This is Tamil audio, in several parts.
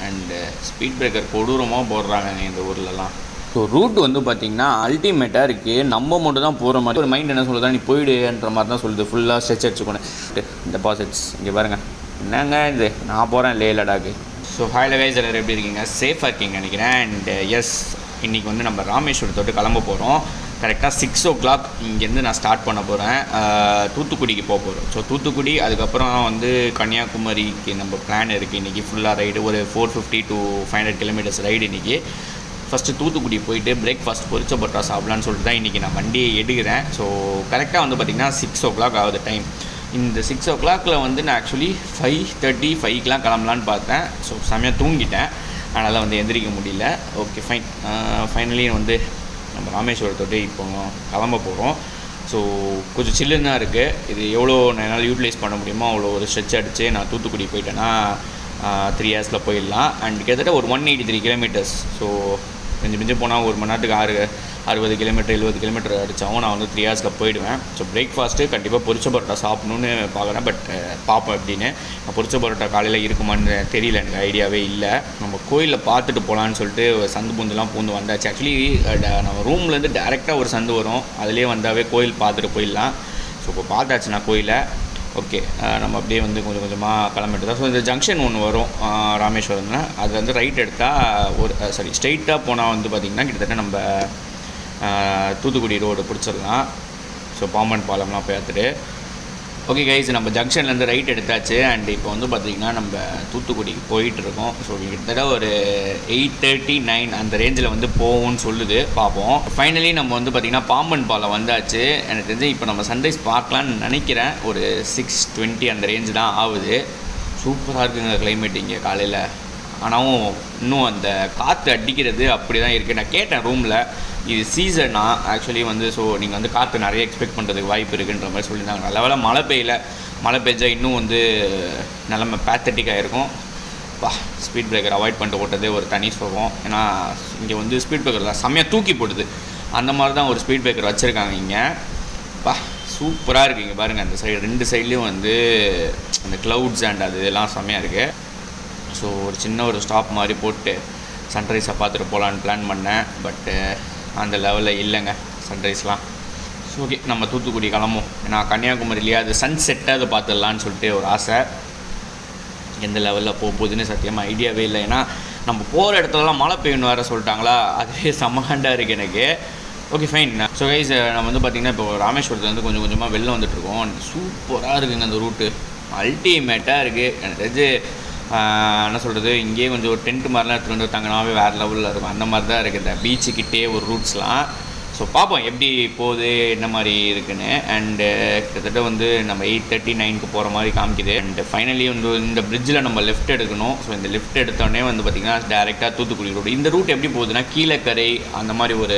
அண்டு ஸ்பீட் பிரேக்கர் கொடூரமாக போடுறாங்க இந்த ஊர்லலாம் ஸோ ரூட் வந்து பார்த்திங்கன்னா அல்டிமேட்டாக இருக்குது நம்ம மட்டும் தான் போகிற மாதிரி ஒரு மைண்ட் என்ன சொல்லுதா நீ போயிடுன்ற மாதிரி தான் சொல்லுது ஃபுல்லாக ஸ்ட்ரெச் அடிச்சுக்கணும் டெபாசிட்ஸ் இங்கே பாருங்கள் என்னங்க இது நான் போகிறேன் லே லடாக்கு ஸோ ஹாயில் கைஸ் எல்லாரும் எப்படி இருக்கீங்க சேஃபாக இருக்கீங்க நினைக்கிறேன் அண்ட் எஸ் இன்றைக்கி வந்து நம்ம ராமேஸ்வரத்தோட்டு கிளம்ப போகிறோம் கரெக்டாக சிக்ஸ் ஓ கிளாக் இங்கேருந்து நான் ஸ்டார்ட் பண்ண போகிறேன் தூத்துக்குடிக்கு போக போகிறோம் ஸோ தூத்துக்குடி அதுக்கப்புறம் வந்து கன்னியாகுமரிக்கு நம்ம பிளான் இருக்குது இன்றைக்கி ஃபுல்லாக ரைடு ஒரு four fifty to five hundred kilometres ride இன்றைக்கி ஃபஸ்ட்டு தூத்துக்குடி போயிட்டு பிரேக்ஃபாஸ்ட் பொரிச்ச பட்டா சாப்பிட்லான்னு சொல்லிட்டு தான் இன்றைக்கி நான் வண்டியை எடுக்கிறேன் ஸோ கரெக்டாக வந்து பார்த்திங்கன்னா சிக்ஸ் ஓ கிளாக் ஆகுது டைம் இந்த சிக்ஸ் ஓ கிளாக்கில் வந்து நான் ஆக்சுவலி ஃபைவ் தேர்ட்டி ஃபைவ்க்கெலாம் கிளம்பலான்னு பார்த்தேன் ஸோ செம்மையாக தூங்கிட்டேன் அதனால் வந்து எந்திரிக்க முடியல ஓகே ஃபைன் ஃபைனலி வந்து நம்ம ராமேஸ்வரத்தோட்டு இப்போ கிளம்ப போகிறோம் ஸோ கொஞ்சம் சில்லுன்னு தான் இருக்குது இது எவ்வளோ என்னால் யூட்டிலைஸ் பண்ண முடியுமோ அவ்வளோ ஒரு ஸ்ட்ரெச் அடித்து நான் தூத்துக்குடி போயிட்டேன்னா த்ரீ ஹவர்ஸில் போயிடலாம் அண்ட் கிட்டத்தட்ட ஒரு one eighty three kilometres so மிஞ்சி மிஞ்சி போனால் ஒரு மணி நேரத்துக்கு ஆறு அறுபது கிலோமீட்டர் எழுபது கிலோமீட்டர் அடித்தாவும் நான் வந்து த்ரீ ஹவர்ஸில் போயிடுவேன் ஸோ பிரேக்ஃபாஸ்ட்டு கண்டிப்பாக பொரிச்ச பரோட்டா சாப்பிட்ணுன்னு பார்க்குறேன் பட் பார்ப்பேன் எப்படின்னு நான் பொரிச்ச பரோட்டா காலையில் இருக்குமான்னு தெரியல எனக்கு ஐடியாவே இல்லை நம்ம கோயிலில் பார்த்துட்டு போகலான்னு சொல்லிட்டு ஒரு சந்து பூந்துலாம் பூந்து வந்தாச்சு ஆக்சுவலி நம்ம ரூம்லேருந்து டேரெக்டாக ஒரு சந்து வரும் அதுலேயே வந்தாவே கோயில் பார்த்துட்டு போயிடலாம் ஸோ இப்போ பார்த்தாச்சு நான் கோயிலை ஓகே நம்ம அப்படியே வந்து கொஞ்சம் கொஞ்சமாக கிளம்பிட்டு தான் ஸோ இந்த ஜங்ஷன் ஒன்று வரும் ராமேஸ்வரம்ல அது வந்து ரைட் எடுத்தால் ஒரு சாரி ஸ்ட்ரெயிட்டாக போனால் வந்து பார்த்திங்கன்னா கிட்டத்தட்ட நம்ம தூத்துக்குடி ரோடு பிடிச்சிடலாம் ஸோ பாம்பன் பாலம்லாம் பார்த்துட்டு ஓகே கைஸ் நம்ம ஜங்ஷன்லேருந்து ரைட் எடுத்தாச்சு அண்ட் இப்போ வந்து பார்த்திங்கன்னா நம்ம தூத்துக்குடிக்கு போயிட்டுருக்கோம் ஸோ கிட்டத்தட்ட ஒரு எயிட் தேர்ட்டி நைன் அந்த ரேஞ்சில் வந்து போகும்னு சொல்லுது பார்ப்போம் ஃபைனலி நம்ம வந்து பார்த்திங்கன்னா பாம்பன் பாலம் வந்தாச்சு எனக்கு தெரிஞ்சு இப்போ நம்ம சன்ரைஸ் பார்க்கலான்னு நினைக்கிறேன் ஒரு சிக்ஸ் டுவெண்ட்டி அந்த ரேஞ்சு தான் ஆகுது சூப்பராக இருக்குங்க கிளைமேட் இங்கே காலையில் ஆனாலும் இன்னும் அந்த காற்று அடிக்கிறது அப்படி தான் இருக்குது நான் கேட்டேன் ரூமில் இது சீசனா ஆக்சுவலி வந்து ஸோ நீங்கள் வந்து காற்று நிறைய எக்ஸ்பெக்ட் பண்ணுறதுக்கு வாய்ப்பு இருக்குன்ற மாதிரி சொல்லியிருந்தாங்க நல்ல வேலை மழை பெய்யல மழை பெஞ்சா இன்னும் வந்து நிலமை பேத்தட்டிக்காக இருக்கும் பா ஸ்பீட் பிரேக்கர் அவாய்ட் பண்ணிட்டு ஓட்டதே ஒரு தனி சுகம் ஏன்னா இங்கே வந்து ஸ்பீட் பிரேக்கர் தான் செம்மையாக தூக்கி போடுது அந்த மாதிரி தான் ஒரு ஸ்பீட் பிரேக்கர் வச்சுருக்காங்க இங்கே பா சூப்பராக இருக்குது இங்கே பாருங்கள் அந்த சைடு ரெண்டு சைட்லேயும் வந்து அந்த க்ளவுட்ஸ் அண்ட் அது இதெல்லாம் செம்மையாக இருக்குது ஸோ ஒரு சின்ன ஒரு ஸ்டாப் மாதிரி போட்டு சன்ரைஸை பார்த்துட்டு போகலான்னு பிளான் பண்ணேன் பட்டு அந்த லெவலில் இல்லைங்க சன்ரைஸ்லாம் ஸோ ஓகே நம்ம தூத்துக்குடி கிளம்பும் ஏன்னா கன்னியாகுமரியிலேயே அது சன் செட்டை அதை பார்த்துடலான்னு சொல்லிட்டு ஒரு ஆசை எந்த லெவலில் போக போகுதுன்னு சத்தியமாக ஐடியாவே இல்லை ஏன்னா நம்ம போகிற இடத்துலலாம் மழை பெய்யணும் வேறு சொல்லிட்டாங்களா அதுவே செம்மகாண்டாக இருக்குது எனக்கு ஓகே ஃபைன் ஸோ கைஸ் நம்ம வந்து பார்த்திங்கன்னா இப்போ ராமேஸ்வரத்துலேருந்து கொஞ்சம் கொஞ்சமாக வெளில வந்துட்டுருக்கோம் சூப்பராக இருக்குங்க அந்த ரூட்டு அல்டிமேட்டாக இருக்குது எனக்கு தெரிஞ்சு என்ன சொல்கிறது இங்கேயே கொஞ்சம் ஒரு டென்ட் மாதிரிலாம் எடுத்துகிட்டு வந்து தங்கினாவே வேறு லெவலில் இருக்கும் அந்த மாதிரி தான் இருக்குது இந்த பீச்சுக்கிட்டே ஒரு ரூட்ஸ்லாம் ஸோ பார்ப்போம் எப்படி போகுது என்ன மாதிரி இருக்குன்னு அண்டு கிட்டத்தட்ட வந்து நம்ம எயிட் தேர்ட்டி நைனுக்கு போகிற மாதிரி காமிக்குது அண்ட் ஃபைனலி வந்து இந்த பிரிட்ஜில் நம்ம லெஃப்ட் எடுக்கணும் ஸோ இந்த லெஃப்ட் எடுத்தோடனே வந்து பார்த்திங்கன்னா டேரெக்டாக தூத்துக்குடி ரோடு இந்த ரூட் எப்படி போகுதுன்னா கீழக்கரை அந்த மாதிரி ஒரு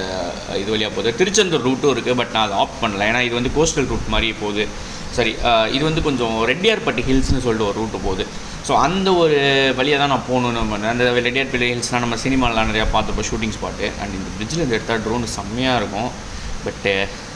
இது வழியாக போகுது திருச்செந்தூர் ரூட்டும் இருக்குது பட் நான் அதை ஆப்ட் பண்ணல ஏன்னா இது வந்து கோஸ்டல் ரூட் மாதிரி போகுது சரி இது வந்து கொஞ்சம் ரெட்டியார்பட்டி ஹில்ஸ்னு சொல்லிட்டு ஒரு ரூட்டு போகுது ஸோ அந்த ஒரு வழியாக தான் நான் போகணுன்னு பண்ணேன் அந்த ரெட்டியார்பட்டி ஹில்ஸ்லாம் நம்ம சினிமாலாம் நிறையா பார்த்துப்போம் ஷூட்டிங் ஸ்பாட்டு அண்ட் இந்த பிரிட்ஜில் இருந்து எடுத்தால் ட்ரோன் செம்மையாக இருக்கும் பட்டு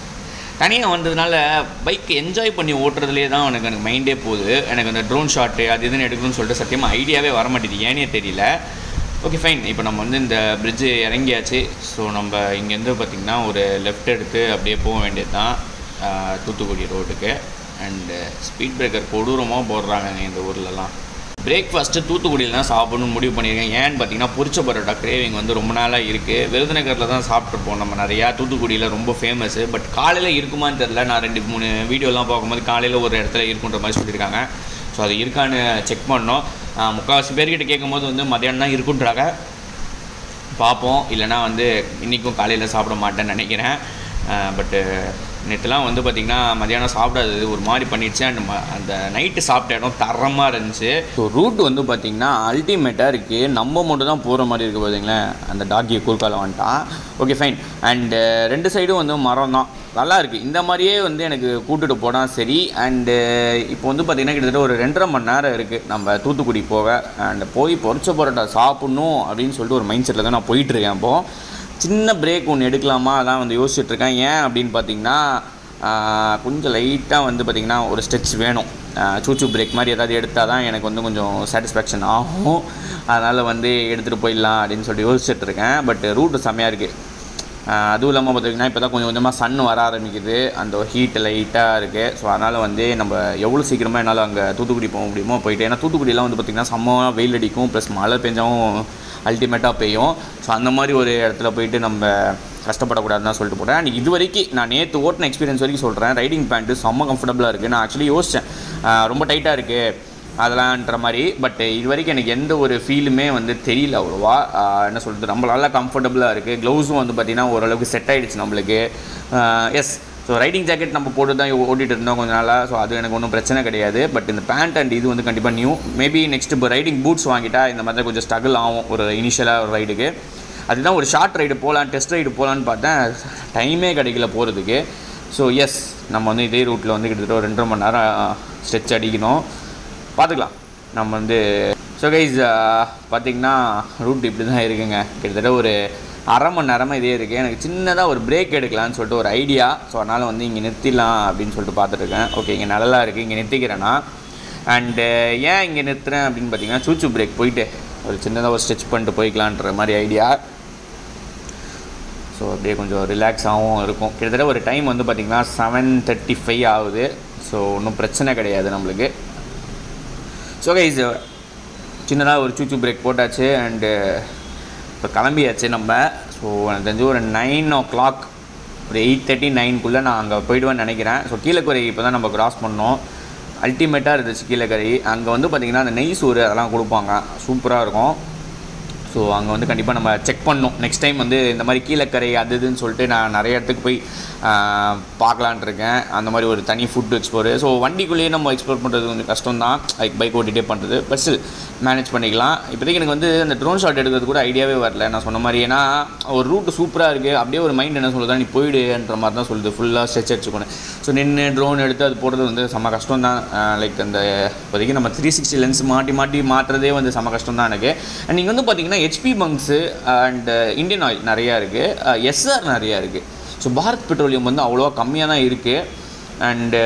தனியாக வந்ததுனால பைக் என்ஜாய் பண்ணி ஓட்டுறதுலே தான் எனக்கு எனக்கு மைண்டே போகுது எனக்கு அந்த ட்ரோன் ஷாட்டு அது இதுன்னு எடுக்கணும்னு சொல்லிட்டு சத்தியமாக ஐடியாவே வர மாட்டேது ஏனே தெரியல ஓகே ஃபைன் இப்போ நம்ம வந்து இந்த பிரிட்ஜு இறங்கியாச்சு ஸோ நம்ம இங்கேருந்து பார்த்திங்கன்னா ஒரு லெஃப்ட் எடுத்து அப்படியே போக வேண்டியது தான் தூத்துக்குடி ரோட்டுக்கு அண்டு ஸ்பீட் பிரேக்கர் கொடூரமாக போடுறாங்க இந்த ஊர்லலாம் பிரேக்ஃபாஸ்ட்டு தூத்துக்குடியில் தான் சாப்பிடணும்னு முடிவு பண்ணியிருக்கேன் ஏன்னு பார்த்தீங்கன்னா பொரிச்ச பரோட்டா கிரேவிங் வந்து ரொம்ப நாளாக இருக்குது விருதுநகரில் தான் சாப்பிட்ருப்போம் நம்ம நிறையா தூத்துக்குடியில் ரொம்ப ஃபேமஸ்ஸு பட் காலையில் இருக்குமான்னு தெரில நான் ரெண்டு மூணு வீடியோலாம் பார்க்கும்போது காலையில் ஒரு இடத்துல இருக்குன்ற மாதிரி சொல்லியிருக்காங்க ஸோ அது இருக்கான்னு செக் பண்ணோம் முக்கால்வாசி பேர்கிட்ட கேட்கும்போது வந்து மதியானம் தான் இருக்குன்றாங்க பார்ப்போம் இல்லைனா வந்து இன்றைக்கும் காலையில் சாப்பிட மாட்டேன்னு நினைக்கிறேன் பட்டு நேற்றுலாம் வந்து பார்த்திங்கன்னா மதியானம் சாப்பிடாதது ஒரு மாதிரி பண்ணிடுச்சு அண்ட் ம அந்த நைட்டு சாப்பிட்ட இடம் தரமாக இருந்துச்சு ஸோ ரூட் வந்து பார்த்திங்கன்னா அல்டிமேட்டாக இருக்குது நம்ம மட்டும் தான் போகிற மாதிரி இருக்குது பார்த்தீங்களேன் அந்த டாக்கி குறுக்கால வந்துட்டான் ஓகே ஃபைன் அண்டு ரெண்டு சைடும் வந்து மரம் தான் நல்லா இருக்குது இந்த மாதிரியே வந்து எனக்கு கூட்டுட்டு போனால் சரி அண்டு இப்போ வந்து பார்த்திங்கன்னா கிட்டத்தட்ட ஒரு ரெண்டரை மணி நேரம் இருக்குது நம்ம தூத்துக்குடி போக அண்ட் போய் பொரிச்ச பரோட்டா சாப்பிட்ணும் அப்படின்னு சொல்லிட்டு ஒரு மைண்ட் செட்டில் தான் நான் போயிட்டுருக்கேன் இப்போது சின்ன பிரேக் ஒன்று எடுக்கலாமா அதான் வந்து யோசிச்சுட்ருக்கேன் ஏன் அப்படின்னு பார்த்தீங்கன்னா கொஞ்சம் லைட்டாக வந்து பார்த்திங்கன்னா ஒரு ஸ்ட்ரெச் வேணும் சூச்சு பிரேக் மாதிரி ஏதாவது எடுத்தால் தான் எனக்கு வந்து கொஞ்சம் சாட்டிஸ்ஃபேக்ஷன் ஆகும் அதனால் வந்து எடுத்துகிட்டு போயிடலாம் அப்படின்னு சொல்லிட்டு யோசிச்சுட்டு இருக்கேன் பட் ரூட்டு செம்மையாக இருக்குது அதுவும் இல்லாமல் பார்த்தீங்கன்னா இப்போ தான் கொஞ்சம் கொஞ்சமாக சன் வர ஆரம்பிக்குது அந்த ஹீட் லைட்டாக இருக்குது ஸோ அதனால் வந்து நம்ம எவ்வளோ சீக்கிரமாக என்னால் அங்கே தூத்துக்குடி போக முடியுமோ போயிட்டு ஏன்னா தூத்துக்குடியெலாம் வந்து பார்த்திங்கன்னா செம்ம வெயில் அடிக்கும் ப்ளஸ் மழை பெஞ்சாவும் அல்டிமேட்டாக பெய்யும் ஸோ அந்த மாதிரி ஒரு இடத்துல போயிட்டு நம்ம கஷ்டப்படக்கூடாதுன்னு தான் சொல்லிட்டு போகிறேன் அண்ட் இது வரைக்கும் நான் நேற்று ஓட்டின எக்ஸ்பீரியன்ஸ் வரைக்கும் சொல்கிறேன் ரைடிங் பேண்ட்டு செம்ம கம்ஃபர்டபுளாக இருக்குது நான் ஆக்சுவலி யோசித்தேன் ஆஹ் ரொம்ப டைட்டாக இருக்குது அதெல்லாம்ன்ற மாதிரி பட் இது வரைக்கும் எனக்கு எந்த ஒரு ஃபீலுமே வந்து தெரியல அவ்வளோவா ஆஹ் என்ன சொல்கிறது நம்ம நல்லா கம்ஃபர்டபுளாக இருக்குது க்ளவுஸும் வந்து பார்த்திங்கன்னா ஓரளவுக்கு செட் ஆகிடுச்சு நம்மளுக்கு எஸ் ஸோ ரைடிங் ஜாக்கெட் நம்ம போட்டு தான் ஓட்டிகிட்டு இருந்தோம் கொஞ்ச நாளாக ஸோ அது எனக்கு ஒன்றும் பிரச்சனை கிடையாது பட் இந்த பேண்ட் அண்ட் இது வந்து கண்டிப்பாக நியூ மேபி நெக்ஸ்ட் இப்போ ரைடிங் பூட்ஸ் வாங்கிட்டா இந்த மாதிரி கொஞ்சம் ஸ்ட்ரகிள் ஆகும் ஒரு இனிஷியலாக ஒரு ரைடுக்கு அதுதான் ஒரு ஷார்ட் ரைடு போகலாம் டெஸ்ட் ரைடு போகலான்னு பார்த்தேன் டைமே கிடைக்கல போகிறதுக்கு ஸோ எஸ் நம்ம வந்து இதே ரூட்டில் வந்து கிட்டத்தட்ட ஒரு ரெண்டரை மணி நேரம் ஸ்ட்ரெச் அடிக்கணும் பார்த்துக்கலாம் நம்ம வந்து ஸோ கைஸ் பார்த்தீங்கன்னா ரூட் இப்படி தான் இருக்குங்க கிட்டத்தட்ட ஒரு அரை மணி நேரமாக இதே இருக்குது எனக்கு சின்னதாக ஒரு பிரேக் எடுக்கலாம்னு சொல்லிட்டு ஒரு ஐடியா ஸோ அதனால் வந்து இங்கே நிறுத்திடலாம் அப்படின்னு சொல்லிட்டு பார்த்துட்ருக்கேன் ஓகே இங்கே நல்லா இருக்குது இங்கே நிறுத்திக்கிறேன்னா அண்டு ஏன் இங்கே நிறுத்துறேன் அப்படின்னு பார்த்தீங்கன்னா சூச்சு பிரேக் போயிட்டு ஒரு சின்னதாக ஒரு ஸ்ட்ரெச் பண்ணிட்டு போய்க்கலான்ற மாதிரி ஐடியா ஸோ அப்படியே கொஞ்சம் ரிலாக்ஸாகவும் இருக்கும் கிட்டத்தட்ட ஒரு டைம் வந்து பார்த்திங்கன்னா செவன் தேர்ட்டி ஃபைவ் ஆகுது ஸோ ஒன்றும் பிரச்சனை கிடையாது நம்மளுக்கு ஸோ கைஸ் சின்னதாக ஒரு சூச்சு பிரேக் போட்டாச்சு அண்டு இப்போ கிளம்பியாச்சு நம்ம ஸோ எனக்கு தெரிஞ்சு ஒரு நைன் ஓ கிளாக் ஒரு எயிட் தேர்ட்டி நைன்குள்ளே நான் அங்கே போயிடுவேன்னு நினைக்கிறேன் ஸோ கீழக்கரை இப்போ தான் நம்ம கிராஸ் பண்ணோம் அல்டிமேட்டாக இருந்துச்சு கீழக்கரை அங்கே வந்து பார்த்திங்கன்னா அந்த நெய் சோறு அதெல்லாம் கொடுப்பாங்க சூப்பராக இருக்கும் ஸோ அங்கே வந்து கண்டிப்பாக நம்ம செக் பண்ணணும் நெக்ஸ்ட் டைம் வந்து இந்த மாதிரி கீழக்கரை அது இதுன்னு சொல்லிட்டு நான் நிறைய இடத்துக்கு போய் ஆஹ், பார்க்கலான்ட்டு இருக்கேன் அந்த மாதிரி ஒரு தனி ஃபுட் எக்ஸ்ப்ளோர் ஸோ வண்டிக்குள்ளேயே நம்ம எக்ஸ்ப்ளோர் பண்ணுறது கொஞ்சம் கஷ்டம் தான் லைக் பைக் ஓட்டிகிட்டே பண்ணுறது பட் ஸ்டில் மேனேஜ் பண்ணிக்கலாம் இப்போதைக்கு எனக்கு வந்து அந்த ட்ரோன் ஷாட் எடுக்கிறது கூட ஐடியாவே வரல நான் சொன்ன மாதிரி ஏன்னா ஒரு ரூட்டு சூப்பராக இருக்குது அப்படியே ஒரு மைண்ட் என்ன சொல்லுதா நீ போயிடுன்ற மாதிரி தான் சொல்லுது ஃபுல்லாக ஸ்ட்ரெச் அடிச்சுக்கணும் ஸோ நின்று ட்ரோன் எடுத்து அது போடுறது வந்து செம்ம கஷ்டம் தான் லைக் அந்த இப்போதைக்கு நம்ம த்ரீ சிக்ஸ்டி லென்ஸ் மாட்டி மாட்டி மாட்டுறதே வந்து செம்ம கஷ்டம் தான் எனக்கு அண்ட் நீங்கள் வந்து பார்த்தீங்கன்னா HP bunks and Indian Oil நிறையா இருக்குது எஸ்ஆர் நிறையா இருக்குது ஸோ பாரத் பெட்ரோலியம் வந்து அவ்வளோவா கம்மியாக தான் இருக்குது அண்டு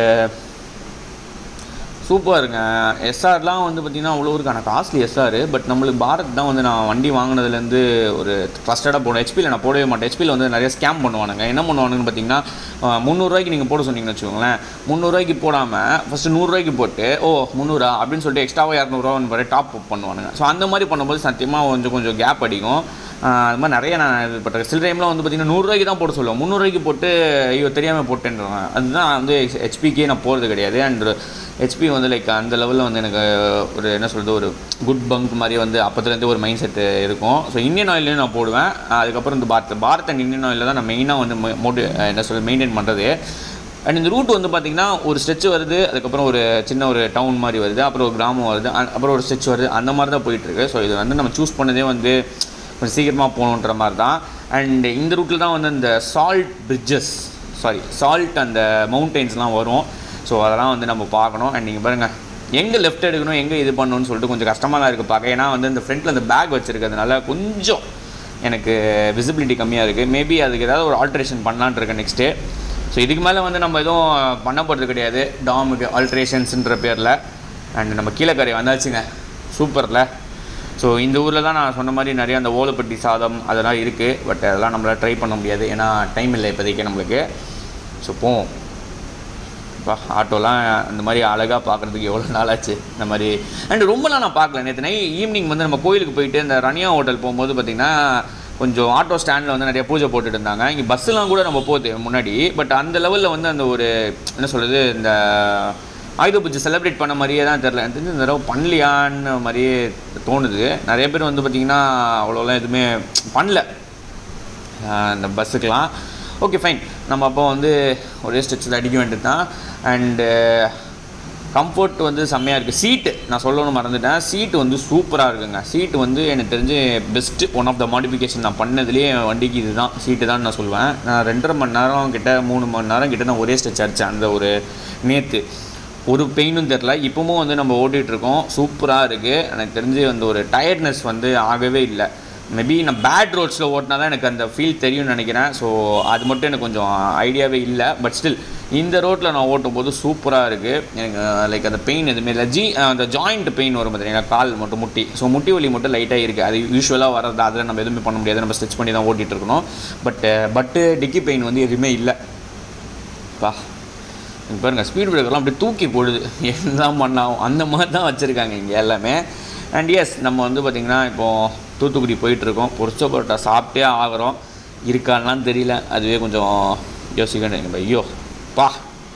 சூப்பருங்க எஸ்ஆர்லாம் வந்து பார்த்திங்கன்னா அவ்வளோ இருக்கு ஆனால் காஸ்ட்லி எஸ்ஆர் பட் நம்மளுக்கு பாரத் தான் வந்து நான் வண்டி வாங்கினதுலேருந்து ஒரு ட்ரஸ்டடாக போடுவேன் ஹெச்பியில் நான் போடவே மாட்டேன் ஹெச்பியில் வந்து நிறைய ஸ்கேம் பண்ணுவானுங்க என்ன பண்ணுவானுங்கன்னு பார்த்தீங்கன்னா அஹ், முந்நூறுரூவாய்க்கு நீங்கள் போட சொன்னீங்கன்னு வச்சுக்கோங்களேன் முந்நூறுரூவாய்க்கு போடாமல் ஃபஸ்ட்டு நூறுரூவாய்க்கு போட்டு ஓ முந்நூறா அப்படின்னு சொல்லிட்டு எக்ஸ்ட்ராவாக இரநூறுவா மாதிரி டாப் அப் பண்ணுவானுங்க ஸோ அந்த மாதிரி பண்ணும்போது சத்தியமாக கொஞ்சம் கொஞ்சம் கேப் அடிக்கும் ஆஹ் அது மாதிரி நிறைய நான் இது பண்ணுறேன் சில டைம்லாம் வந்து பார்த்தீங்கன்னா நூறுரூவாய்க்கு தான் போட சொல்லுவேன் முந்நூறுரூவாய்க்கு போட்டு ஐயோ தெரியாமல் போட்டேன்றாங்க அதுதான் வந்து ஹெச்பிக்கே நான் போகிறது கிடையாது அண்ட் ஹெச்பி வந்து லைக் அந்த லெவலில் வந்து எனக்கு ஒரு என்ன சொல்கிறது ஒரு குட் பங்க் மாதிரி வந்து அப்போத்துலேருந்து ஒரு மைண்ட் செட்டு இருக்கும் ஸோ இந்தியன் ஆயிலையும் நான் போடுவேன் அதுக்கப்புறம் இந்த பாரத் பாரத் அண்ட் இந்தியன் ஆயிலில் தான் நான் மெயினாக வந்து மோட்டி என்ன சொல்கிறது மெயின்டைன் பண்ணுறது அண்ட் இந்த ரூட் வந்து பார்த்திங்கன்னா ஒரு ஸ்ட்ரெச் வருது அதுக்கப்புறம் ஒரு சின்ன ஒரு டவுன் மாதிரி வருது அப்புறம் ஒரு கிராமம் வருது அ- அப்புறம் ஒரு ஸ்ட்ரெச் வருது அந்த மாதிரி தான் போயிட்டுருக்கு ஸோ இது வந்து நம்ம சூஸ் பண்ணதே வந்து கொஞ்சம் சீக்கிரமாக போகணுன்ற மாதிரி தான் அண்ட் இந்த ரூட்டில் தான் வந்து இந்த சால்ட் பிரிட்ஜஸ் சாரி சால்ட் அந்த மவுண்டெயின்ஸ்லாம் வரும் ஸோ அதெல்லாம் வந்து நம்ம பார்க்கணும் அண்ட் நீங்கள் பாருங்கள் எங்கே லெஃப்ட் எடுக்கணும் எங்கே இது பண்ணணும்னு சொல்லிட்டு கொஞ்சம் கஷ்டமாக தான் இருக்குது பார்க்க ஏன்னா வந்து இந்த ஃப்ரண்ட்டில் அந்த பேக் வச்சுருக்கிறதுனால கொஞ்சம் எனக்கு விசிபிலிட்டி கம்மியாக இருக்குது மேபி அதுக்கு ஏதாவது ஒரு ஆல்ட்ரேஷன் பண்ணலான்னு இருக்கேன் நெக்ஸ்ட்டு ஸோ இதுக்கு மேலே வந்து நம்ம எதுவும் பண்ண போகிறது கிடையாது டாமுக்கு ஆல்ட்ரேஷன்ஸுன்ற பேரில் அண்ட் நம்ம கீழக்கரை வந்தாச்சுங்க சூப்பரில் ஸோ இந்த ஊரில் தான் நான் சொன்ன மாதிரி நிறைய அந்த ஓலப்பட்டி சாதம் அதெல்லாம் இருக்குது பட் அதெல்லாம் நம்மளால் ட்ரை பண்ண முடியாது ஏன்னா டைம் இல்லை இப்போதைக்கு நம்மளுக்கு ஸோ போவோம் இப்போ ஆட்டோலாம் அந்த மாதிரி அழகாக பார்க்குறதுக்கு எவ்வளோ நாள் ஆச்சு இந்த மாதிரி அண்ட் ரொம்பலாம் நான் பார்க்கல நேற்று நை ஈவினிங் வந்து நம்ம கோயிலுக்கு போயிட்டு இந்த ரனியா ஹோட்டல் போகும்போது பார்த்திங்கன்னா கொஞ்சம் ஆட்டோ ஸ்டாண்டில் வந்து நிறைய பூஜை போட்டுட்டு இருந்தாங்க இங்கே பஸ்ஸெலாம் கூட நம்ம போகுது முன்னாடி பட் அந்த லெவலில் வந்து அந்த ஒரு என்ன சொல்கிறது இந்த ஆயுத பூஜை செலிப்ரேட் பண்ண மாதிரியே தான் தெரில எனக்கு தெரிஞ்சு இந்த தடவை பண்ணலையான்னு மாதிரியே தோணுது நிறைய பேர் வந்து பார்த்திங்கன்னா அவ்வளோலாம் எதுவுமே பண்ணல ஆஹ் இந்த பஸ்ஸுக்கெலாம் ஓகே ஃபைன் நம்ம அப்போ வந்து ஒரே ஸ்ட்ரெச்சில் அடிக்க வேண்டியது தான் அண்டு கம்ஃபர்ட் வந்து செம்மையாக இருக்குது சீட்டு நான் சொல்லணும்னு மறந்துட்டேன் சீட்டு வந்து சூப்பராக இருக்குங்க சீட்டு வந்து எனக்கு தெரிஞ்சு best one of the modification நான் பண்ணதுலேயே என் வண்டிக்கு இதுதான் சீட்டு தான் நான் சொல்லுவேன் நான் ரெண்டரை மணி நேரம் கிட்ட மூணு மணி நேரம் கிட்ட நான் ஒரே ஸ்ட்ரெச் அடித்தேன் அந்த ஒரு நேற்று ஒரு பெயினும் தெரில இப்போவும் வந்து நம்ம ஓட்டிகிட்டு இருக்கோம் சூப்பராக இருக்குது எனக்கு தெரிஞ்சு அந்த ஒரு டயர்ட்னஸ் வந்து ஆகவே இல்லை மேபி நான் பேட் ரோட்ஸில் ஓட்டினா தான் எனக்கு அந்த ஃபீல் தெரியும்னு நினைக்கிறேன் ஸோ அது மட்டும் எனக்கு கொஞ்சம் ஐடியாவே இல்லை பட் ஸ்டில் இந்த ரோட்டில் நான் ஓட்டும் போது சூப்பராக இருக்குது எனக்கு லைக் அந்த பெயின் எதுவுமே இல்லை ஜி அந்த ஜாயிண்ட் பெயின் வரும் பார்த்தீங்கன்னா கால் மட்டும் முட்டி ஸோ முட்டி வலி மட்டும் லைட்டாக இருக்குது அது யூஸ்வலாக வர்றது அதில் நம்ம எதுவுமே பண்ண முடியாது நம்ம ஸ்டிச் பண்ணி தான் ஓட்டிகிட்டு இருக்கணும் பட் பட்டு டிக்கி பெயின் வந்து எதுவுமே இல்லை பா இங்க பாருங்கள் ஸ்பீட் பிரேக்கர்லாம் அப்படியே தூக்கி போடுது என்னதான் பண்ணாவும் அந்த மாதிரி தான் வச்சுருக்காங்க இங்கே எல்லாமே அண்ட் எஸ் நம்ம வந்து பார்த்திங்கன்னா இப்போது தூத்துக்குடி போயிட்டுருக்கோம் பொரிச்ச பரோட்டா சாப்பிட்டே ஆகிறோம் இருக்கான்லாம் தெரியல அதுவே கொஞ்சம் யோசிக்கணும் ஐயோ பா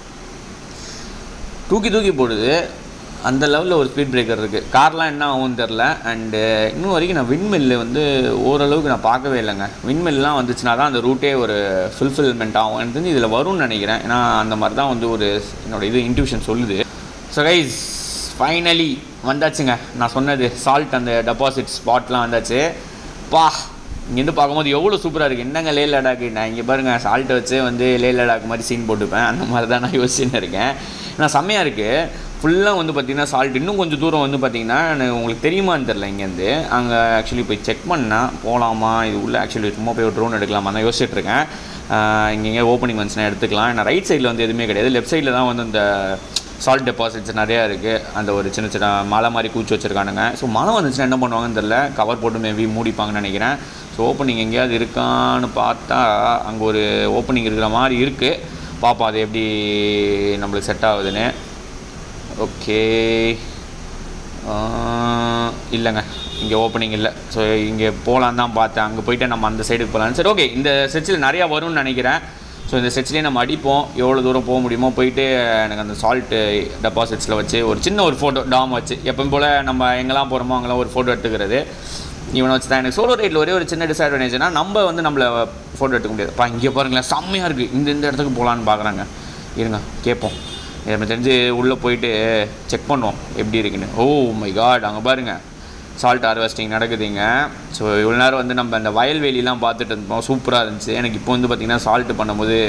தூக்கி தூக்கி போடுது அந்த லெவலில் ஒரு ஸ்பீட் பிரேக்கர் இருக்குது கார்லாம் என்ன ஆகும்னு தெரில அண்டு இன்னும் வரைக்கும் நான் விண்மில்லு வந்து ஓரளவுக்கு நான் பார்க்கவே இல்லைங்க விண்மில்லாம் வந்துச்சுன்னா தான் அந்த ரூட்டே ஒரு ஃபுல்ஃபில்மெண்ட் ஆகும் எனக்கு தெரிஞ்சு இதில் வரும்னு நினைக்கிறேன் ஏன்னா அந்த மாதிரி தான் வந்து ஒரு என்னோட இது இன்ட்யூஷன் சொல்லுது ஸோ கைஸ் ஃபைனலி வந்தாச்சுங்க நான் சொன்னது சால்ட் அந்த டெபாசிட் ஸ்பாட்லாம் வந்தாச்சு பா இங்கேருந்து பார்க்கும்போது எவ்வளோ சூப்பராக இருக்குது என்னங்க லே லடாக் நான் இங்கே பாருங்கள் சால்ட்டை வச்சு வந்து லே லடாக் மாதிரி சீன் போட்டுப்பேன் அந்த மாதிரி தான் நான் யோசிச்சுன்னு இருக்கேன் ஆனால் செம்மையாக இருக்குது ஃபுல்லாக வந்து பார்த்திங்கன்னா சால்ட் இன்னும் கொஞ்சம் தூரம் வந்து பார்த்திங்கன்னா எனக்கு உங்களுக்கு தெரியுமான்னு தெரில இங்கேருந்து அங்கே ஆக்சுவலி போய் செக் பண்ணால் போகலாமா இது உள்ள ஆக்சுவலி சும்மா போய் ஒரு ட்ரோன் எடுக்கலாமா தான் யோசிச்சுட்டு இருக்கேன் இங்கே எங்கே ஓப்பனிங் வந்துச்சுன்னா எடுத்துக்கலாம் ஏன்னா ரைட் சைடில் வந்து எதுவுமே கிடையாது லெஃப்ட் சைடில் தான் வந்து இந்த சால்ட் டெபாசிட்ஸ் நிறையா இருக்குது அந்த ஒரு சின்ன சின்ன மலை மாதிரி கூச்சி வச்சுருக்கானுங்க ஸோ மழை வந்துச்சுன்னா என்ன பண்ணுவாங்கன்னு தெரில கவர் போட்டு மேபி மூடிப்பாங்கன்னு நினைக்கிறேன் ஸோ ஓப்பனிங் எங்கேயாவது இருக்கான்னு பார்த்தா அங்கே ஒரு ஓப்பனிங் இருக்கிற மாதிரி இருக்குது பார்ப்போம் அது எப்படி நம்மளுக்கு செட் ஆகுதுன்னு ஓகே இல்லைங்க இங்கே ஓப்பனிங் இல்லை ஸோ இங்கே போகலான்னு தான் பார்த்தேன் அங்கே போயிட்டு நம்ம அந்த சைடுக்கு போகலான்னு சரி ஓகே இந்த செட்சில் நிறையா வரும்னு நினைக்கிறேன் ஸோ இந்த செட்ஸ்லேயே நம்ம அடிப்போம் எவ்வளோ தூரம் போக முடியுமோ போயிட்டு எனக்கு அந்த சால்ட்டு டெபாசிட்ஸில் வச்சு ஒரு சின்ன ஒரு ஃபோட்டோ டாம் வச்சு எப்பவும் போல் நம்ம எங்கெல்லாம் போகிறோமோ அங்கெல்லாம் ஒரு ஃபோட்டோ எடுத்துக்கிறது இவனை வச்சு தான் எனக்கு சோலோ ரைட்டில் ஒரே ஒரு சின்ன டிஸ்அட்வான்டேஜ்னா நம்ம வந்து நம்மளை ஃபோட்டோ எடுத்துக்க முடியாது பா இங்கே பாருங்களேன் செம்மையாக இருக்குது இந்த இந்த இடத்துக்கு போகலான்னு பார்க்குறாங்க இருங்க கேட்போம் எனக்கு தெரிஞ்சு உள்ளே போயிட்டு செக் பண்ணுவோம் எப்படி இருக்குன்னு ஓ மை காட் அங்கே பாருங்கள் சால்ட் ஹார்வெஸ்டிங் நடக்குதுங்க ஸோ இவ்வளோ நேரம் வந்து நம்ம அந்த வயல்வெளிலாம் பார்த்துட்டு இருந்தோம் சூப்பராக இருந்துச்சு எனக்கு இப்போ வந்து பார்த்திங்கன்னா சால்ட்டு பண்ணும்போது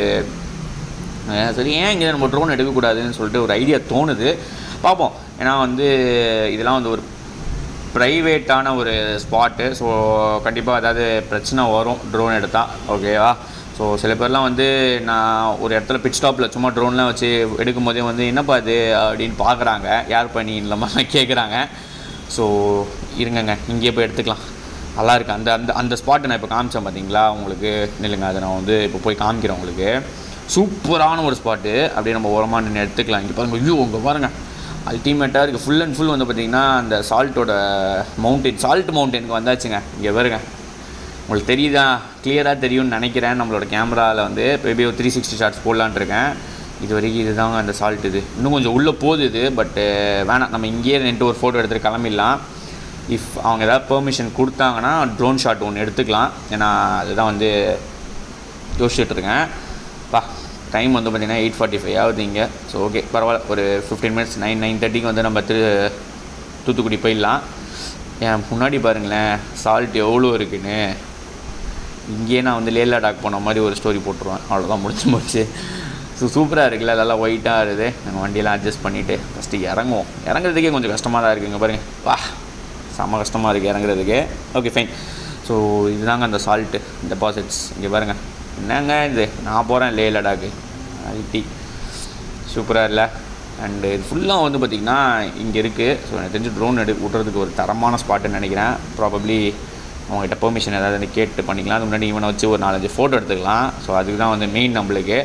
அஹ் சரி ஏன் இங்கே நம்ம ட்ரோன் எடுக்கக்கூடாதுன்னு சொல்லிட்டு ஒரு ஐடியா தோணுது பார்ப்போம் ஏன்னா வந்து இதெல்லாம் வந்து ஒரு ப்ரைவேட்டான ஒரு ஸ்பாட்டு ஸோ கண்டிப்பாக ஏதாவது பிரச்சனை வரும் ட்ரோன் எடுத்தால் ஓகேவா ஸோ சில பேர்லாம் வந்து நான் ஒரு இடத்துல பிட் ஸ்டாப்பில் சும்மா ட்ரோன்லாம் வச்சு எடுக்கும் போதே வந்து என்னப்பா இது அப்படின்னு பார்க்குறாங்க யார் பண்ணி இல்லாமல் கேட்குறாங்க ஸோ இருங்கங்க இங்கேயே போய் எடுத்துக்கலாம் நல்லா இருக்கு அந்த அந்த அந்த ஸ்பாட்டை நான் இப்போ காமிச்சேன் பார்த்தீங்களா உங்களுக்கு நில்லுங்க அதை நான் வந்து இப்போ போய் காமிக்கிறேன் உங்களுக்கு சூப்பரான ஒரு ஸ்பாட்டு அப்படியே நம்ம ஓரமாக நின்று எடுத்துக்கலாம் இங்கே பாருங்கள் ஐயோ உங்க பாருங்கள் அல்டிமேட்டாக இருக்குது ஃபுல் அண்ட் ஃபுல் வந்து பார்த்திங்கன்னா அந்த சால்ட்டோட மவுண்டைன் சால்ட் மவுண்டனுக்கு வந்தாச்சுங்க இங்கே பாருங்க உங்களுக்கு தெரியுதா கிளியராக தெரியும்னு நினைக்கிறேன் நம்மளோட கேமராவில் வந்து மேபி ஒரு த்ரீ சிக்ஸ்டி ஷார்ட்ஸ் போடலான்ட்டு இருக்கேன் இது வரைக்கும் இதுதாங்க அந்த சால்ட் இது இன்னும் கொஞ்சம் உள்ளே போகுது இது பட்டு வேணாம் நம்ம இங்கேயே நின்று ஒரு ஃபோட்டோ எடுத்துகிட்டு கிளம்பிடலாம் இஃப் அவங்க ஏதாவது பெர்மிஷன் கொடுத்தாங்கன்னா ட்ரோன் ஷாட் ஒன்று எடுத்துக்கலாம் ஏன்னா அதுதான் வந்து யோசிச்சுட்டு இருக்கேன் பா டைம் வந்து பார்த்திங்கன்னா எயிட் ஃபார்ட்டி ஃபைவ் ஆகுது இங்கே ஸோ ஓகே பரவாயில்ல ஒரு ஃபிஃப்டீன் மினிட்ஸ் நைன் நைன் தேர்ட்டிக்கு வந்து நம்ம திரு தூத்துக்குடி போயிடலாம் ஏன் முன்னாடி பாருங்களேன் சால்ட் எவ்வளோ இருக்குன்னு இங்கேயே நான் வந்து லேலா டாக் போன மாதிரி ஒரு ஸ்டோரி போட்டுருவேன் அவ்வளோதான் முடிச்சு போச்சு ஸோ சூப்பராக இருக்குல்ல அதெல்லாம் ஒயிட்டாக இருக்குது நாங்கள் வண்டியெல்லாம் அட்ஜஸ்ட் பண்ணிவிட்டு ஃபஸ்ட்டு இறங்குவோம் இறங்குறதுக்கே கொஞ்சம் கஷ்டமாக தான் இருக்குங்க பாருங்கள் வா செம்ம கஷ்டமாக இருக்குது இறங்குறதுக்கு ஓகே ஃபைன் ஸோ இதுதாங்க அந்த சால்ட்டு டெபாசிட்ஸ் இங்கே பாருங்கள் என்னங்க இது நான் போகிறேன் லே லடாக்கு ஐடி சூப்பராக இல்லை அண்டு இது ஃபுல்லாக வந்து பார்த்திங்கன்னா இங்கே இருக்குது ஸோ எனக்கு தெரிஞ்சு ட்ரோன் எடு விட்றதுக்கு ஒரு தரமான ஸ்பாட்டுன்னு நினைக்கிறேன் ப்ராபப்ளி அவங்ககிட்ட பெர்மிஷன் ஏதாவது வந்து கேட்டு பண்ணிக்கலாம் அதுக்கு முன்னாடி இவனை வச்சு ஒரு நாலஞ்சு ஃபோட்டோ எடுத்துக்கலாம் ஸோ அதுக்கு தான் வந்து மெயின் நம்மளுக்கு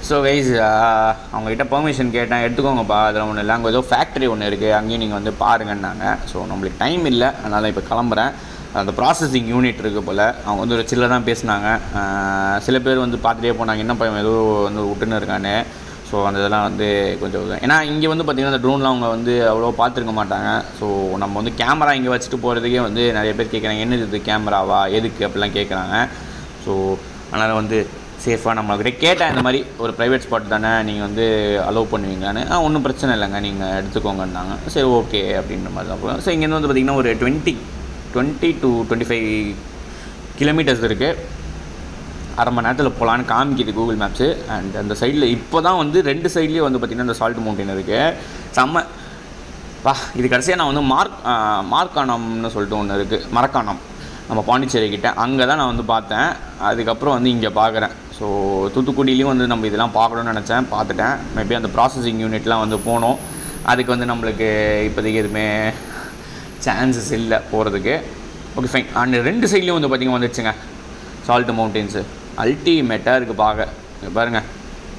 ஸோ கைஸ் அவங்ககிட்ட பெர்மிஷன் கேட்டேன் எடுத்துக்கோங்கப்பா அதில் ஒன்றும் இல்லை அங்கே ஏதோ ஃபேக்ட்ரி ஒன்று இருக்குது அங்கேயும் நீங்கள் வந்து பாருங்கன்னாங்க ஸோ நம்மளுக்கு டைம் இல்லை அதனால் இப்போ கிளம்புறேன் அந்த ப்ராசஸிங் யூனிட் இருக்குது போல் அவங்க வந்து ஒரு சில்ல தான் பேசினாங்க ஆஹ் சில பேர் வந்து பார்த்துட்டே போனாங்க என்ன பையன் ஏதோ வந்து விட்டுன்னு இருக்கான்னு ஸோ அந்த இதெல்லாம் வந்து கொஞ்சம் இது. ஏன்னா இங்கே வந்து பார்த்திங்கன்னா அந்த ட்ரோன்லாம் அவங்க வந்து அவ்வளோ பார்த்துருக்க மாட்டாங்க ஸோ நம்ம வந்து கேமரா இங்கே வச்சுட்டு போகிறதுக்கே வந்து நிறைய பேர் கேட்குறாங்க என்னது இது கேமராவா எதுக்கு அப்படிலாம் கேட்குறாங்க ஸோ அதனால் வந்து சேஃபாக நம்மக்கிட்ட கேட்டேன் இந்த மாதிரி ஒரு ப்ரைவேட் ஸ்பாட் தானே நீங்கள் வந்து அலோவ் பண்ணுவீங்களான்னு ஆ ஒன்றும் பிரச்சனை இல்லைங்க நீங்கள் எடுத்துக்கோங்கன்னாங்க சரி ஓகே அப்படின்ற மாதிரி தான் போகிறோம் ஸோ இங்கேருந்து வந்து பார்த்திங்கன்னா ஒரு twenty twenty two twenty five kilometres இருக்குது அரை மணி நேரத்தில் போகலான்னு காமிக்குது கூகுள் மேப்ஸு அண்ட் அந்த சைடில் இப்போ தான் வந்து ரெண்டு சைட்லேயும் வந்து பார்த்திங்கன்னா இந்த சால்ட் மவுண்டன் இருக்குது செம்ம பா இது கடைசியாக நான் வந்து மார்க் மார்க்கானம்னு சொல்லிட்டு ஒன்று இருக்குது மரக்கானம் நம்ம பாண்டிச்சேரி கிட்ட அங்கே தான் நான் வந்து பார்த்தேன் அதுக்கப்புறம் வந்து இங்கே பார்க்குறேன் ஸோ தூத்துக்குடியிலையும் வந்து நம்ம இதெல்லாம் பார்க்கணும்னு நினச்சேன் பார்த்துட்டேன் மேபி அந்த ப்ராசஸிங் யூனிட்லாம் வந்து போனோம் அதுக்கு வந்து நம்மளுக்கு இப்போதைக்கு எதுவுமே சான்சஸ் இல்லை போகிறதுக்கு ஓகே ஃபைன் அண்ட் ரெண்டு சைட்லேயும் வந்து பார்த்திங்கன்னா வந்துடுச்சுங்க சால்ட் மவுண்டன்ஸு அல்டிமேட்டாக இருக்குது பார்க்க இங்க பாருங்கள்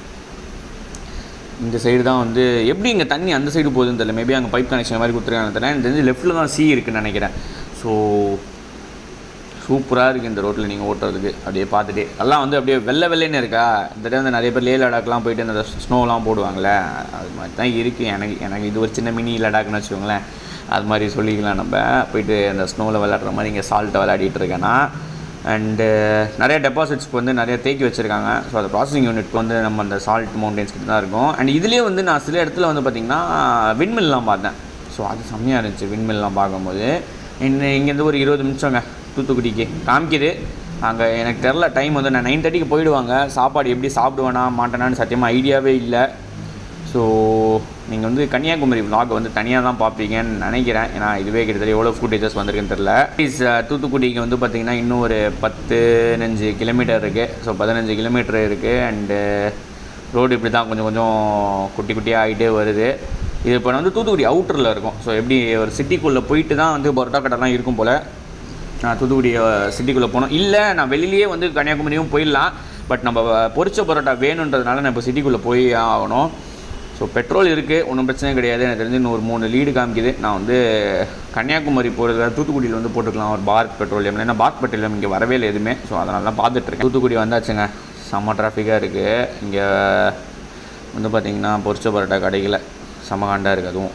இந்த சைடு தான் வந்து எப்படி இங்கே தண்ணி அந்த சைடு போகுதுன்னு தெரியல மேபி அங்கே பைப் கனெக்ஷன் மாதிரி கொடுத்துருக்காங்க தெரியல எனக்கு தெரிஞ்சு லெஃப்ட்டில் தான் சி இருக்குன்னு நினைக்கிறேன் ஸோ சூப்பராக இருக்குது இந்த ரோட்டில் நீங்கள் ஓட்டுறதுக்கு அப்படியே பார்த்துட்டே எல்லாம் வந்து அப்படியே வெள்ளை வெள்ளைன்னு இருக்கா இந்த டைம் வந்து நிறைய பேர் லே லடாக்லாம் போயிட்டு அந்த ஸ்னோலாம் போடுவாங்களே அது மாதிரி தான் இருக்குது எனக்கு எனக்கு இது ஒரு சின்ன மினி லடாக்னு வச்சுக்கோங்களேன் அது மாதிரி சொல்லிக்கலாம் நம்ம போயிட்டு அந்த ஸ்னோவில் விளையாடுற மாதிரி இங்கே சால்ட்டை விளையாடிட்டு இருக்கேன்னா அண்டு நிறைய டெபாசிட்ஸ்க்கு வந்து நிறைய தேக்கி வச்சுருக்காங்க ஸோ அந்த ப்ராசஸிங் யூனிட்க்கு வந்து நம்ம அந்த சால்ட் மவுண்டன்ஸ் கிட்ட தான் இருக்கும் அண்ட் இதுலேயே வந்து நான் சில இடத்துல வந்து பார்த்திங்கன்னா விண்மில்லாம் பார்த்தேன் ஸோ அது செம்மையாக இருந்துச்சு விண்மில்லாம் பார்க்கும்போது இன்னும் இங்கேருந்து ஒரு இருபது நிமிஷங்க தூத்துக்குடிக்கு காமிக்குது அங்கே எனக்கு தெரில டைம் வந்து நான் நைன் தேர்ட்டிக்கு போயிடுவாங்க சாப்பாடு எப்படி சாப்பிடுவேனா மாட்டேனான்னு சத்தியமாக ஐடியாவே இல்லை ஸோ நீங்கள் வந்து கன்னியாகுமரி vlog வந்து தனியாக தான் பார்ப்பீங்கன்னு நினைக்கிறேன் ஏன்னா இதுவே கிட்டத்தட்ட எவ்வளோ ஃபுட்டேஜஸ் வந்திருக்குன்னு தெரில ப்ளீஸ் தூத்துக்குடிக்கு வந்து பார்த்திங்கன்னா இன்னும் ஒரு பத்துனஞ்சு கிலோமீட்டர் இருக்குது ஸோ பதினஞ்சு கிலோமீட்டர் இருக்குது அண்டு ரோடு இப்படி தான் கொஞ்சம் கொஞ்சம் குட்டி குட்டியாக ஆகிட்டே வருது இது இப்போ வந்து தூத்துக்குடி அவுட்டரில் இருக்கும் ஸோ எப்படி ஒரு சிட்டிக்குள்ளே போயிட்டு தான் வந்து பரோட்டா கடைலாம் இருக்கும் போல் நான் தூத்துக்குடி சிட்டிக்குள்ளே போனோம் இல்லை நான் வெளியிலேயே வந்து கன்னியாகுமரியும் போயிடலாம் பட் நம்ம பொரிச்ச பரோட்டா வேணுன்றதுனால நான் இப்போ சிட்டிக்குள்ளே போய் ஆகணும் ஸோ பெட்ரோல் இருக்குது ஒன்றும் பிரச்சனை கிடையாது எனக்கு தெரிஞ்சு இன்னும் ஒரு மூணு லீடு காமிக்குது நான் வந்து கன்னியாகுமரி போகிறது தூத்துக்குடியில் வந்து போட்டுக்கலாம் ஒரு பாரத் பெட்ரோலியம் ஏன்னா பாரத் பெட்ரோலியம் இங்கே வரவே இல்லை எதுவுமே ஸோ அதனால தான் பார்த்துட்ருக்கேன் தூத்துக்குடி வந்தாச்சுங்க செம்ம டிராஃபிக்காக இருக்குது இங்கே வந்து பார்த்திங்கன்னா பொரிச்ச பரோட்டா கிடைக்கல செம்ம காண்டாக இருக்குது அதுவும்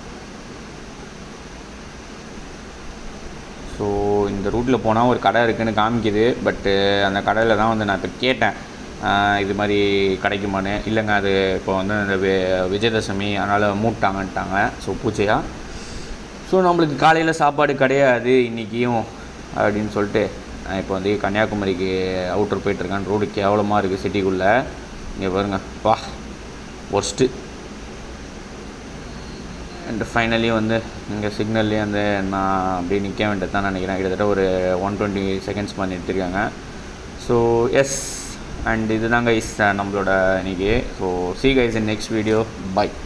ஸோ இந்த ரூட்டில் போனால் ஒரு கடை இருக்குன்னு காமிக்குது பட்டு அந்த கடையில் தான் வந்து நான் இப்போ கேட்டேன் ஆஹ் இது மாதிரி கிடைக்குமான்னு இல்லைங்க அது இப்போ வந்து இந்த வி- விஜயதசமி அதனால் மூட்டாங்கன்ட்டாங்க ஸோ பூஜையாக ஸோ நம்மளுக்கு காலையில் சாப்பாடு கிடையாது இன்றைக்கியும் அப்படின்னு சொல்லிட்டு நான் இப்போ வந்து கன்னியாகுமரிக்கு அவுட்டர் போயிட்டுருக்கேன் ரோடு கேவலமாக இருக்குது சிட்டிக்குள்ளே இங்கே பாருங்க வா ஒர்ஸ்ட்டு அண்ட் ஃபைனலி வந்து இங்கே சிக்னல்லே வந்து நான் அப்படியே நிற்க வேண்டியது தான் நினைக்கிறேன் கிட்டத்தட்ட ஒரு ஒன் டுவெண்ட்டி செகண்ட்ஸ் மாதிரி நிறுத்திருக்காங்க ஸோ எஸ் அண்ட் இதுதாங்க இஸ் நம்மளோட இன்னைக்கு so see guys in next video by